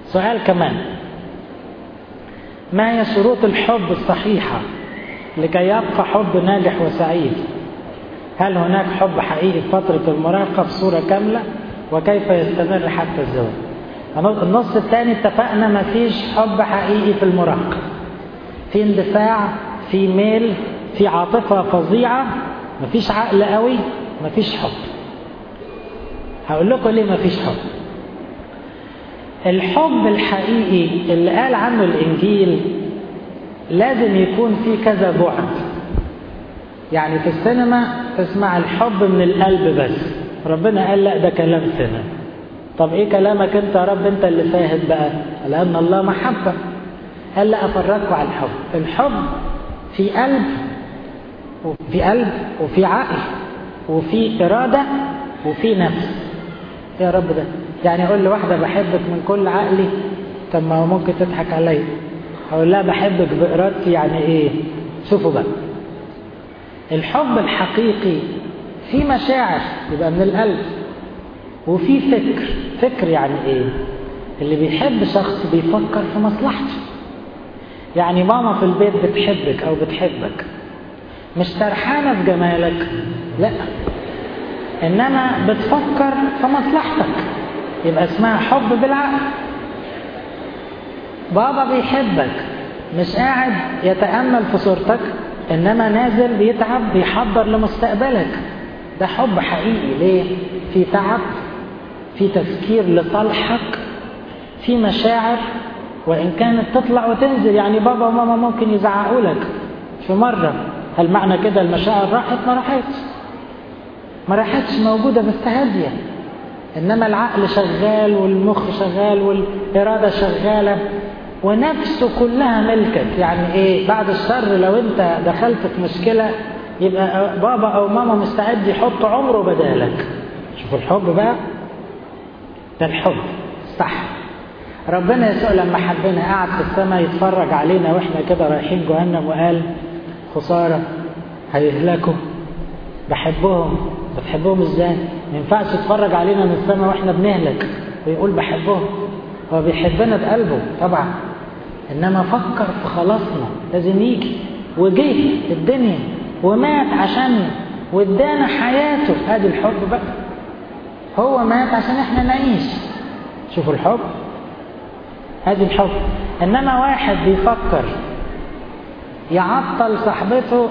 سؤال كمان ما هي شروط الحب الصحيحة لكي يبقى حب ناجح وسعيد هل هناك حب حقيقي في فترة المراهقة في صورة كاملة وكيف يستمر حتى الزواج النص الثاني اتفقنا ما فيش حب حقيقي في المراهقة في اندفاع في ميل في عاطفة فظيعة ما فيش عقل قوي ما فيش حب هقول لكم ليه ما فيش حب الحب الحقيقي اللي قال عنه الإنجيل لازم يكون فيه كذا بعد يعني في السينما تسمع الحب من القلب بس ربنا قال لا ده كلام سينما طب ايه كلامك انت يا رب انت اللي فاهم بقى لان الله محبة قال لا افرجكم على الحب الحب في قلب وفي قلب وفي عقل وفي إرادة وفي نفس يا رب ده يعني أقول لواحدة بحبك من كل عقلي طب ما هو ممكن تضحك عليا أقول لها بحبك بإرادتي يعني إيه شوفوا بقى الحب الحقيقي في مشاعر يبقى من القلب وفي فكر فكر يعني إيه اللي بيحب شخص بيفكر في مصلحته يعني ماما في البيت بتحبك أو بتحبك مش سرحانة في جمالك لا إنما بتفكر في مصلحتك يبقى اسمها حب بالعقل بابا بيحبك مش قاعد يتأمل في صورتك إنما نازل بيتعب بيحضر لمستقبلك ده حب حقيقي ليه؟ في تعب في تفكير لصالحك في مشاعر وإن كانت تطلع وتنزل يعني بابا وماما ممكن يزعقوا لك في مرة هل معنى كده المشاعر راحت ما راحتش ما راحتش موجودة بس هادية إنما العقل شغال والمخ شغال والإرادة شغالة ونفسه كلها ملكك يعني إيه بعد الشر لو أنت دخلت في مشكلة يبقى بابا أو ماما مستعد يحط عمره بدالك شوفوا الحب بقى ده الحب صح ربنا يسوع لما حبنا قعد في السماء يتفرج علينا واحنا كده رايحين جهنم وقال خسارة هيهلكوا بحبهم بتحبهم ازاي ما ينفعش يتفرج علينا من السماء واحنا بنهلك ويقول بحبهم هو بيحبنا بقلبه طبعا انما فكر في خلاصنا لازم يجي وجه الدنيا ومات عشاننا وادانا حياته ادي الحب بقى هو مات عشان احنا نعيش شوفوا الحب ادي الحب انما واحد بيفكر يعطل صاحبته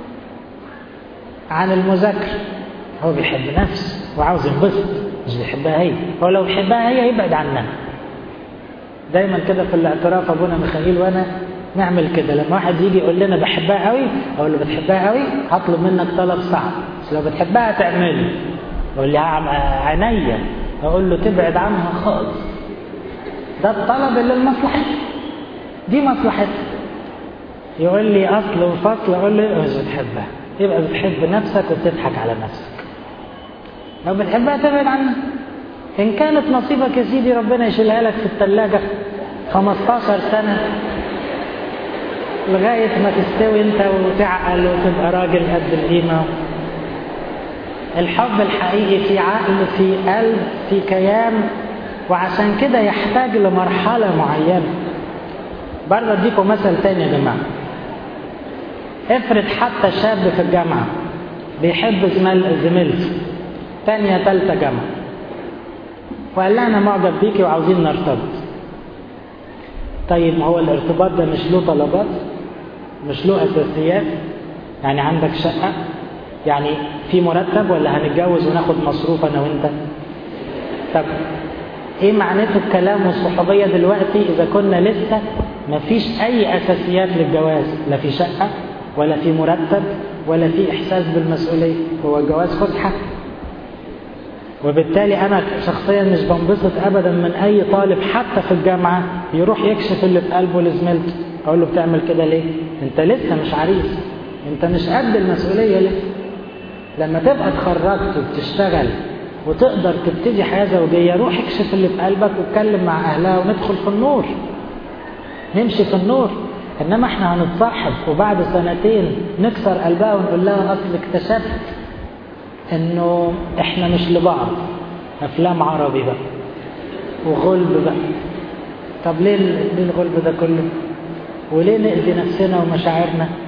عن المذاكرة هو بيحب نفسه وعاوز ينبسط مش بيحبها هي هو لو بيحبها هي يبعد عنها دايما كده في الاعتراف ابونا ميخائيل وانا نعمل كده لما واحد يجي يقول لنا بحبها قوي اقول له بتحبها قوي هطلب منك طلب صعب بس لو بتحبها تعمله يقول لي عينيا اقول له تبعد عنها خالص ده الطلب اللي لمصلحتك دي مصلحتك يقول لي اصل وفصل اقول له مش بتحبها يبقى بتحب نفسك وبتضحك على نفسك لو بتحبها تبعد عنها ان كانت نصيبك يا سيدي ربنا يشيلها لك في الثلاجة 15 سنة لغاية ما تستوي انت وتعقل وتبقى راجل قد القيمة الحب الحقيقي في عقل في قلب في كيان وعشان كده يحتاج لمرحلة معينة برضه اديكم مثل تاني يا جماعة افرض حتى شاب في الجامعة بيحب زميل زميلته تانية تالتة جامعة وقال لها أنا معجب بيكي وعاوزين نرتبط طيب هو الارتباط ده مش له طلبات مش له أساسيات يعني عندك شقة يعني في مرتب ولا هنتجوز وناخد مصروف أنا وأنت طب ايه معناته الكلام والصحوبية دلوقتي اذا كنا لسه مفيش اي اساسيات للجواز لا في شقة ولا في مرتب ولا في احساس بالمسؤولية هو الجواز فسحة وبالتالي انا شخصيا مش بنبسط ابدا من اي طالب حتى في الجامعة يروح يكشف اللي في قلبه لزميلته اقول له بتعمل كده ليه انت لسه مش عريس انت مش قد المسؤولية لسه لما تبقى اتخرجت وبتشتغل وتقدر تبتدي حياة زوجية روح اكشف اللي في قلبك واتكلم مع أهلها وندخل في النور نمشي في النور إنما احنا هنتصاحب وبعد سنتين نكسر قلبها ونقول لها أصل اكتشفت إنه احنا مش لبعض أفلام عربي بقى وغلب بقى طب ليه ليه الغلب ده كله وليه نأذي نفسنا ومشاعرنا